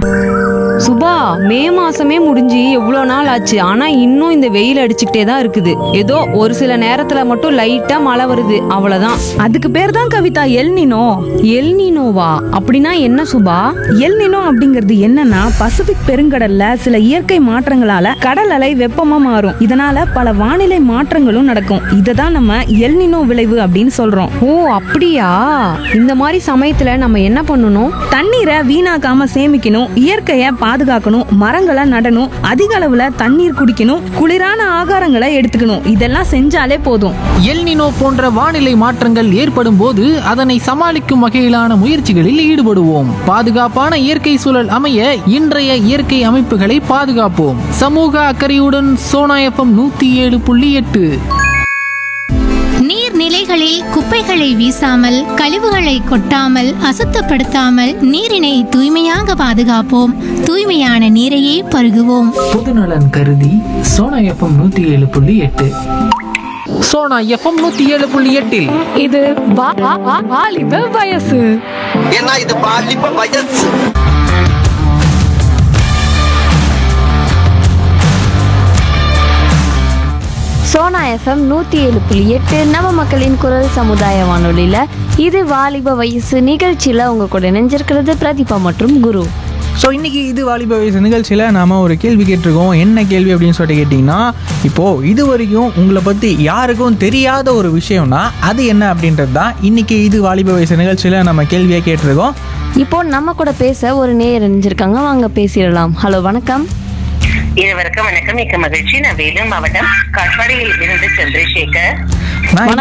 சுபா மே மாசமே முடிஞ்சு எவ்வளோ நாள் ஆச்சு ஆனா இன்னும் இந்த வெயில் அடிச்சுக்கிட்டே தான் இருக்குது ஏதோ ஒரு சில நேரத்துல மட்டும் லைட்டா மழை வருது அவ்வளவுதான் அதுக்கு பேர் தான் கவிதா எல் நினோ எல் நீனோவா அப்படின்னா என்ன சுபா எல் நினோ அப்படிங்கிறது என்னன்னா பசிபிக் பெருங்கடல்ல சில இயற்கை மாற்றங்களால கடல் அலை வெப்பமா மாறும் இதனால பல வானிலை மாற்றங்களும் நடக்கும் இதை தான் நம்ம எல் நினோ விளைவு அப்படின்னு சொல்றோம் ஓ அப்படியா இந்த மாதிரி சமயத்துல நம்ம என்ன பண்ணணும் தண்ணீரை வீணாக்காம சேமிக்கணும் இயற்கையை பாதுகாக்கணும் மரங்களை நடணும் அதிக அளவுல தண்ணீர் குடிக்கணும் குளிரான ஆகாரங்களை எடுத்துக்கணும் இதெல்லாம் செஞ்சாலே போதும் எல்னினோ போன்ற வானிலை மாற்றங்கள் ஏற்படும் போது அதனை சமாளிக்கும் வகையிலான முயற்சிகளில் ஈடுபடுவோம் பாதுகாப்பான இயற்கை சூழல் அமைய இன்றைய இயற்கை அமைப்புகளை பாதுகாப்போம் சமூக அக்கறையுடன் சோனா எஃப்எம் நூத்தி ஏழு புள்ளி எட்டு நீர்நிலைகளில் குப்பைகளை வீசாமல் கழிவுகளை கொட்டாமல் அசுத்தப்படுத்தாமல் நீரினை தூய்மையாக பாதுகாப்போம் தூய்மையான நீரையே பருகுவோம் பொதுநலன் கருதி சோனா எஃப்எம் நூத்தி ஏழு புள்ளி எட்டு சோனா எஃப்எம் நூத்தி ஏழு புள்ளி எட்டில் இது வா- வா- வா- வாலிப வயசு ஏன்னா இது பாலிப்ப வயசு சோனா எஃப்எம் நூற்றி ஏழு புள்ளி எட்டு நம்ம மக்களின் குரல் சமுதாய வானொலியில் இது வாலிப வயசு நிகழ்ச்சியில் உங்க கூட இணைஞ்சிருக்கிறது பிரதீபா மற்றும் குரு ஸோ இன்றைக்கி இது வாலிப வயசு நிகழ்ச்சியில் நாம் ஒரு கேள்வி கேட்டிருக்கோம் என்ன கேள்வி அப்படின்னு சொல்லிட்டு கேட்டிங்கன்னா இப்போது இது வரைக்கும் உங்களை பற்றி யாருக்கும் தெரியாத ஒரு விஷயம்னா அது என்ன அப்படின்றது தான் இன்றைக்கி இது வாலிப வயசு நிகழ்ச்சியில் நம்ம கேள்வியாக கேட்டிருக்கோம் இப்போ நம்ம கூட பேச ஒரு நேயர் இணைஞ்சிருக்காங்க வாங்க பேசிடலாம் ஹலோ வணக்கம் இருவருக்கும் வணக்கம் மிக்க மகிழ்ச்சி நான் வேலூர் மாவட்டம் காட்பாடியில் இருந்து சந்திரசேகர் நான்